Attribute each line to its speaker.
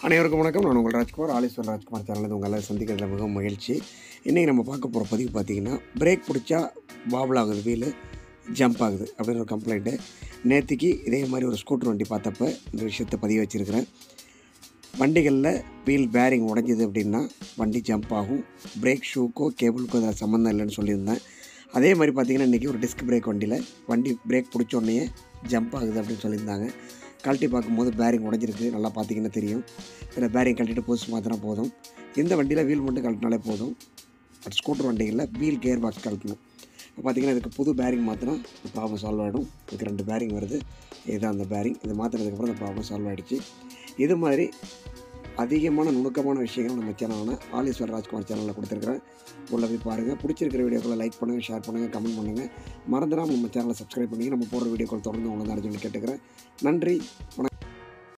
Speaker 1: அனைவருக்கும் வணக்கம் நான் உங்கள் ராஜ்குமார் ஆலேஸ்வர் ராஜ்குமார் சேனலில் உங்களை சந்திக்கிறதுல மிகவும் மகிழ்ச்சி இன்றைக்கி நம்ம பார்க்க போகிற பதிவு பார்த்தீங்கன்னா பிரேக் பிடிச்சா வாபிள் ஆகுது வீலு ஜம்ப் ஆகுது அப்படின்னு ஒரு கம்ப்ளைண்ட்டு நேற்றுக்கு இதே மாதிரி ஒரு ஸ்கூட்டர் வண்டி பார்த்தப்ப இந்த விஷயத்தை பதிவு வச்சுருக்கிறேன் வண்டிகளில் வீல் பேரிங் உடைஞ்சது அப்படின்னா வண்டி ஜம்ப் ஆகும் பிரேக் ஷூக்கோ கேபிளுக்கோ அதில் சம்மந்தம் இல்லைன்னு சொல்லியிருந்தேன் அதே மாதிரி பார்த்தீங்கன்னா இன்றைக்கி ஒரு டிஸ்க் பிரேக் வண்டியில் வண்டி பிரேக் பிடிச்ச உடனே ஜம்ப் ஆகுது அப்படின்னு சொல்லியிருந்தாங்க கழட்டி பார்க்கும்போது பேரிங் உடைஞ்சிருக்கு நல்லா பார்த்தீங்கன்னா தெரியும் இதில் பேரிங் கழட்டிட்டு புதுசு மாற்றினா போதும் இந்த வண்டியில் வீல் மட்டும் கழட்டினாலே போதும் பட் ஸ்கூட்டர் வண்டிகளில் வீல் கியர் பாக்ஸ் கழட்டணும் இப்போ பார்த்தீங்கன்னா இதுக்கு புது பேரிங் மாற்றினா இந்த ப்ராப்ளம் சால்வ் ஆகிடும் இதுக்கு ரெண்டு பேரிங் வருது இதுதான் அந்த பேரிங் இது மாற்றினதுக்கப்புறம் இந்த ப்ராப்ளம் சால்வ் ஆகிடுச்சு இது மாதிரி அதிகமான நுணுக்கமான விஷயங்கள் நம்ம சேனலான ஆலீஸ்வர் ராஜ்குமார் சேனலில் கொடுத்துருக்குறேன் உள்ள போய் பாருங்கள் பிடிச்சிருக்கிற வீடியோக்களை லைக் பண்ணுங்கள் ஷேர் பண்ணுங்கள் கமெண்ட் பண்ணுங்கள் மறந்துடாமல் நம்ம சேனலை சப்ஸ்கிரைப் பண்ணி நம்ம போடுற வீடியோக்கள் தொடர்ந்து உங்களை தான் சொல்லி கேட்டுக்கிறேன் நன்றி வணக்கம்